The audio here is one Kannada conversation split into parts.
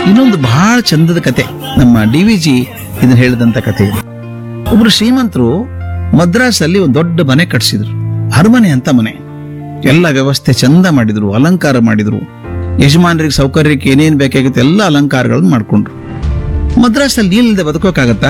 ಇನ್ನೊಂದು ಬಹಳ ಚಂದದ ಕತೆ ನಮ್ಮ ಡಿ ವಿ ಜಿ ಇದನ್ನ ಹೇಳಿದಂತ ಕತೆ ಇದು ಒಬ್ರು ಶ್ರೀಮಂತರು ಮದ್ರಾಸಲ್ಲಿ ಒಂದು ದೊಡ್ಡ ಮನೆ ಕಟ್ಸಿದ್ರು ಅರಮನೆ ಅಂತ ಮನೆ ಎಲ್ಲ ವ್ಯವಸ್ಥೆ ಚಂದ ಮಾಡಿದ್ರು ಅಲಂಕಾರ ಮಾಡಿದ್ರು ಯಜಮಾನರಿಗೆ ಸೌಕರ್ಯಕ್ಕೆ ಏನೇನ್ ಬೇಕಾಗಿತ್ತು ಎಲ್ಲ ಅಲಂಕಾರಗಳನ್ನು ಮಾಡ್ಕೊಂಡ್ರು ಮದ್ರಾಸಲ್ಲಿ ನೀರಿಲ್ಲದೆ ಬದುಕೋಕ್ಕಾಗತ್ತಾ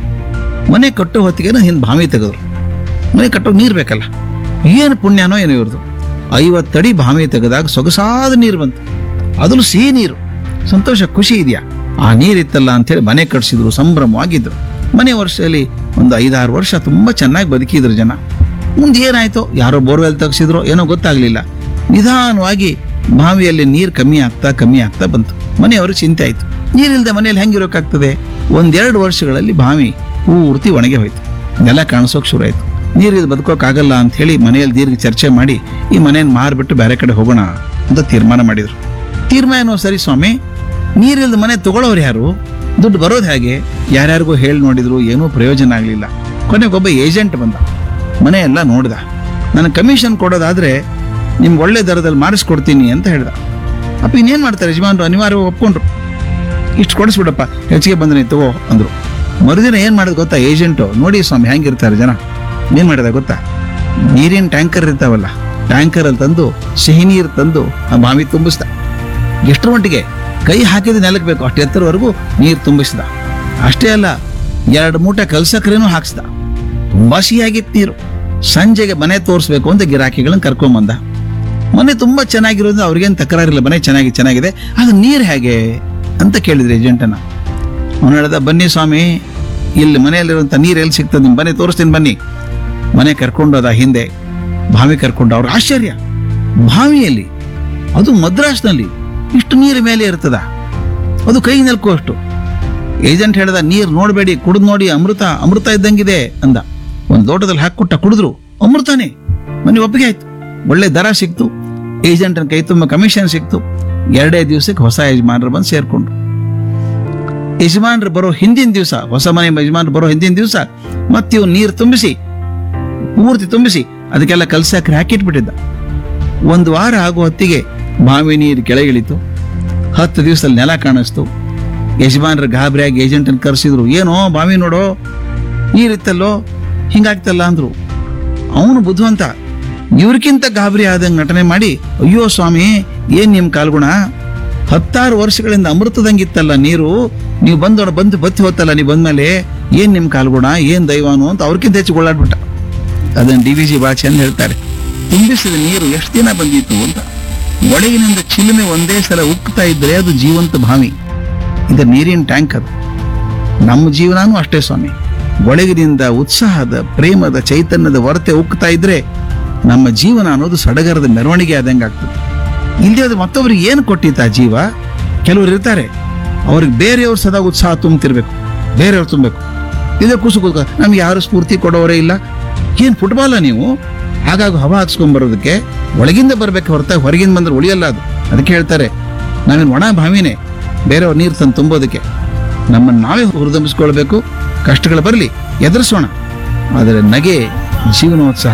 ಮನೆ ಕಟ್ಟೋ ಹೊತ್ತಿಗೆ ಹಿಂದೆ ಬಾವಿ ತೆಗೆದ್ರು ಮನೆ ಕಟ್ಟೋಕೆ ನೀರು ಬೇಕಲ್ಲ ಏನು ಪುಣ್ಯನೋ ಏನೋ ಇವ್ರದು ಐವತ್ತಡಿ ಬಾವಿ ತೆಗೆದಾಗ ಸೊಗಸಾದ ನೀರು ಬಂತು ಅದನ್ನು ಸಿಹಿ ನೀರು ಸಂತೋಷ ಖುಷಿ ಇದೆಯಾ ಆ ನೀರಿತ್ತಲ್ಲ ಅಂತೇಳಿ ಮನೆ ಕಟ್ಸಿದ್ರು ಸಂಭ್ರಮವಾಗಿದ್ರು ಮನೆ ವರ್ಷದಲ್ಲಿ ಒಂದು ಐದಾರು ವರ್ಷ ತುಂಬಾ ಚೆನ್ನಾಗಿ ಬದುಕಿದ್ರು ಜನ ಮುಂದೆ ಏನಾಯ್ತೋ ಯಾರೋ ಬೋರ್ವೆಲ್ ತೆಗ್ಸಿದ್ರು ಏನೋ ಗೊತ್ತಾಗ್ಲಿಲ್ಲ ನಿಧಾನವಾಗಿ ಬಾವಿಯಲ್ಲಿ ನೀರು ಕಮ್ಮಿ ಆಗ್ತಾ ಕಮ್ಮಿ ಆಗ್ತಾ ಬಂತು ಮನೆಯವರು ಚಿಂತೆ ಆಯ್ತು ನೀರಿಲ್ಲದೆ ಮನೆಯಲ್ಲಿ ಹೆಂಗಿರೋಕ್ಕಾಗ್ತದೆ ಒಂದೆರಡು ವರ್ಷಗಳಲ್ಲಿ ಬಾವಿ ಪೂರ್ತಿ ಒಣಗಿ ಹೋಯ್ತು ನೆಲ ಕಾಣಿಸೋಕೆ ಶುರು ಆಯ್ತು ನೀರಿದ್ದು ಬದುಕೋಕ್ಕಾಗಲ್ಲ ಅಂತ ಹೇಳಿ ಮನೆಯಲ್ಲಿ ದೀರ್ಘ ಚರ್ಚೆ ಮಾಡಿ ಈ ಮನೆಯನ್ನು ಮಾರ್ಬಿಟ್ಟು ಬೇರೆ ಕಡೆ ಹೋಗೋಣ ಅಂತ ತೀರ್ಮಾನ ಮಾಡಿದ್ರು ತೀರ್ಮಾನ ಸರಿ ಸ್ವಾಮಿ ನೀರಿಲ್ಲದ ಮನೆ ತಗೊಳ್ಳೋರು ಯಾರು ದುಡ್ಡು ಬರೋದು ಹೇಗೆ ಯಾರ್ಯಾರಿಗೂ ಹೇಳಿ ನೋಡಿದ್ರು ಏನೂ ಪ್ರಯೋಜನ ಆಗಲಿಲ್ಲ ಕೊನೆಗೊಬ್ಬ ಏಜೆಂಟ್ ಬಂದ ಮನೆ ಎಲ್ಲ ನೋಡ್ದ ನನಗೆ ಕಮಿಷನ್ ಕೊಡೋದಾದ್ರೆ ನಿಮ್ಗೆ ಒಳ್ಳೆ ದರದಲ್ಲಿ ಮಾಡಿಸ್ಕೊಡ್ತೀನಿ ಅಂತ ಹೇಳ್ದ ಅಪ್ಪ ಇನ್ನೇನು ಮಾಡ್ತಾರೆ ಯಜಮಾನ್ರು ಅನಿವಾರ್ಯ ಒಪ್ಕೊಂಡ್ರು ಇಷ್ಟು ಕೊಡಿಸ್ಬಿಡಪ್ಪ ಹೆಚ್ಚಿಗೆ ಬಂದ್ರೆ ತಗೋ ಅಂದ್ರು ಮರುದಿನ ಏನ್ ಮಾಡೋದು ಗೊತ್ತಾ ಏಜೆಂಟು ನೋಡಿ ಸ್ವಾಮಿ ಹೆಂಗಿರ್ತಾರೆ ಜನ ಏನ್ ಮಾಡಿದ ಗೊತ್ತಾ ನೀರಿನ ಟ್ಯಾಂಕರ್ ಇರ್ತಾವಲ್ಲ ಟ್ಯಾಂಕರ್ ಅಲ್ಲಿ ತಂದು ಸಿಹಿ ನೀರು ತಂದು ಆ ಬಾವಿ ತುಂಬಿಸ್ದ ಎಷ್ಟರ ಮಟ್ಟಿಗೆ ಕೈ ಹಾಕಿದ ನೆಲಕ್ಕೆ ಬೇಕು ಅಷ್ಟು ಎತ್ತರವರೆಗೂ ನೀರು ತುಂಬಿಸ್ದ ಅಷ್ಟೇ ಅಲ್ಲ ಎರಡು ಮೂಟೆ ಕಲ್ಸಕ್ರೇನು ಹಾಕ್ಸ್ದ ತುಂಬಾ ಸಿಹಿಯಾಗಿತ್ತು ನೀರು ಸಂಜೆಗೆ ಮನೆ ತೋರಿಸ್ಬೇಕು ಅಂತ ಗಿರಾಕಿಗಳನ್ನ ಕರ್ಕೊಂಬಂದ ಮನೆ ತುಂಬಾ ಚೆನ್ನಾಗಿರೋದು ಅವ್ರಿಗೇನು ತಕರಾರಿಲ್ಲ ಮನೆ ಚೆನ್ನಾಗಿ ಚೆನ್ನಾಗಿದೆ ಅದು ನೀರು ಹೇಗೆ ಅಂತ ಕೇಳಿದ್ರೆ ಏಜೆಂಟನ ಅವನು ಹೇಳ್ದ ಬನ್ನಿ ಸ್ವಾಮಿ ಇಲ್ಲಿ ಮನೆಯಲ್ಲಿರುವಂತ ನೀರು ಎಲ್ಲಿ ಸಿಗ್ತದೆ ನಿಮ್ ಬನ್ನಿ ತೋರಿಸ್ತೀನಿ ಬನ್ನಿ ಮನೆ ಕರ್ಕೊಂಡೋದ ಹಿಂದೆ ಬಾವಿ ಕರ್ಕೊಂಡು ಅವ್ರ ಆಶ್ಚರ್ಯ ಬಾವಿಯಲ್ಲಿ ಅದು ಮದ್ರಾಸ್ನಲ್ಲಿ ಇಷ್ಟು ನೀರು ಮೇಲೆ ಇರ್ತದ ಅದು ಕೈ ನೆಲ್ಕೋ ಅಷ್ಟು ಏಜೆಂಟ್ ಹೇಳ್ದ ನೀರು ನೋಡಬೇಡಿ ಕುಡಿದು ನೋಡಿ ಅಮೃತ ಅಮೃತ ಇದ್ದಂಗಿದೆ ಅಂದ ಒಂದು ಲೋಟದಲ್ಲಿ ಹಾಕೊಟ್ಟ ಕುಡಿದ್ರು ಅಮೃತನೇ ಮನೆ ಒಪ್ಪಿಗೆ ಆಯ್ತು ಒಳ್ಳೆ ದರ ಸಿಕ್ತು ಏಜೆಂಟನ ಕೈ ತುಂಬ ಕಮಿಷನ್ ಸಿಕ್ತು ಎರಡೇ ದಿವಸಕ್ಕೆ ಹೊಸ ಯಜಮಾನರು ಬಂದು ಸೇರ್ಕೊಂಡ್ರು ಯಜಮಾನರು ಬರೋ ಹಿಂದಿನ ದಿವಸ ಹೊಸ ಮನೆ ಯಜಮಾನರು ಬರೋ ಹಿಂದಿನ ದಿವಸ ಮತ್ತೆ ಇವ್ ನೀರು ತುಂಬಿಸಿ ಪೂರ್ತಿ ತುಂಬಿಸಿ ಅದಕ್ಕೆಲ್ಲ ಕಲ್ಸಾಕ್ರೆ ಹಾಕಿಟ್ಬಿಟ್ಟಿದ್ದ ಒಂದು ವಾರ ಆಗೋ ಹೊತ್ತಿಗೆ ಬಾವಿ ನೀರು ಕೆಳಗಿಳಿತು ಹತ್ತು ದಿವಸದಲ್ಲಿ ನೆಲ ಕಾಣಿಸ್ತು ಯಜಮಾನ್ರ ಗಾಬರಿಯಾಗಿ ಏಜೆಂಟನ್ನು ಕರೆಸಿದ್ರು ಏನೋ ಬಾವಿ ನೋಡೋ ನೀರಿತ್ತಲ್ಲೋ ಹಿಂಗಾಗ್ತಲ್ಲ ಅಂದ್ರು ಅವನು ಬುದ್ಧಿವಂತ ಇವ್ರಿಗಿಂತ ಗಾಬರಿ ಆದಂಗೆ ನಟನೆ ಮಾಡಿ ಅಯ್ಯೋ ಸ್ವಾಮಿ ಏನ್ ನಿಮ್ ಕಾಲ್ಗುಣ ಹತ್ತಾರು ವರ್ಷಗಳಿಂದ ಅಮೃತದಂಗಿತ್ತಲ್ಲ ನೀರು ನೀವು ಬಂದೋಣ ಬಂದು ಬತ್ತಿ ಹೋತಲ್ಲ ನೀವು ಬಂದ್ಮೇಲೆ ಏನ್ ನಿಮ್ ಕಾಲ್ಗುಣ ಏನ್ ದೈವಾನು ಅಂತ ಅವ್ರಿಗಿಂತ ಹೆಚ್ಚು ಗೋಳಾಡ್ಬಿಟ್ಟ ಅದನ್ನ ಡಿ ವಿ ಜಿ ಭಾಳ ಚಂದ ಹೇಳ್ತಾರೆ ತುಂಬಿಸಿದ ನೀರು ಎಷ್ಟು ದಿನ ಬಂದಿತ್ತು ಅಂತ ಒಳಗಿನಿಂದ ಚಿಲುಮೆ ಒಂದೇ ಸಲ ಉಕ್ತಾ ಇದ್ರೆ ಅದು ಜೀವಂತ ಭಾವಿ ಇದು ನೀರಿನ ಟ್ಯಾಂಕ್ ಅದು ನಮ್ಮ ಜೀವನಾನು ಅಷ್ಟೇ ಸ್ವಾಮಿ ಒಳಗಿನಿಂದ ಉತ್ಸಾಹದ ಪ್ರೇಮದ ಚೈತನ್ಯದ ಹೊರತೆ ಉಕ್ತಾ ಇದ್ರೆ ನಮ್ಮ ಜೀವನ ಅನ್ನೋದು ಸಡಗರದ ಮೆರವಣಿಗೆ ಆದಂಗೆ ಆಗ್ತದೆ ಇಲ್ಲದೆ ಅದು ಮತ್ತೊಬ್ರಿಗೆ ಏನು ಕೊಟ್ಟಿತ್ತ ಆ ಜೀವ ಕೆಲವರು ಇರ್ತಾರೆ ಅವ್ರಿಗೆ ಬೇರೆಯವ್ರು ಸದಾ ಉತ್ಸಾಹ ತುಂಬ್ತಿರ್ಬೇಕು ಬೇರೆಯವ್ರು ತುಂಬಬೇಕು ಇದೇ ಕುಸು ಕೂತ್ಕ ನಮ್ಗೆ ಯಾರು ಸ್ಫೂರ್ತಿ ಕೊಡೋರೇ ಇಲ್ಲ ಏನ್ ಫುಟ್ಬಾಲ ನೀವು ಹಾಗಾಗಿ ಹವಾ ಹಾಕ್ಸ್ಕೊಂಡ್ ಬರೋದಕ್ಕೆ ಒಳಗಿಂದ ಬರ್ಬೇಕು ಹೊರತಾಗಿ ಹೊರಗಿಂದ ಬಂದ್ರೆ ಉಳಿಯಲ್ಲ ಅದು ಅದಕ್ಕೆ ಹೇಳ್ತಾರೆ ನಾವೇನು ಒಣ ಬಾವಿನೇ ಬೇರೆಯವ್ರ ನೀರು ತಂದು ತುಂಬೋದಕ್ಕೆ ನಮ್ಮನ್ನು ನಾವೇ ಹುರಿದಂಬಿಸ್ಕೊಳ್ಬೇಕು ಕಷ್ಟಗಳು ಬರಲಿ ಎದುರಿಸೋಣ ಆದರೆ ನಗೆ ಜೀವನೋತ್ಸಾಹ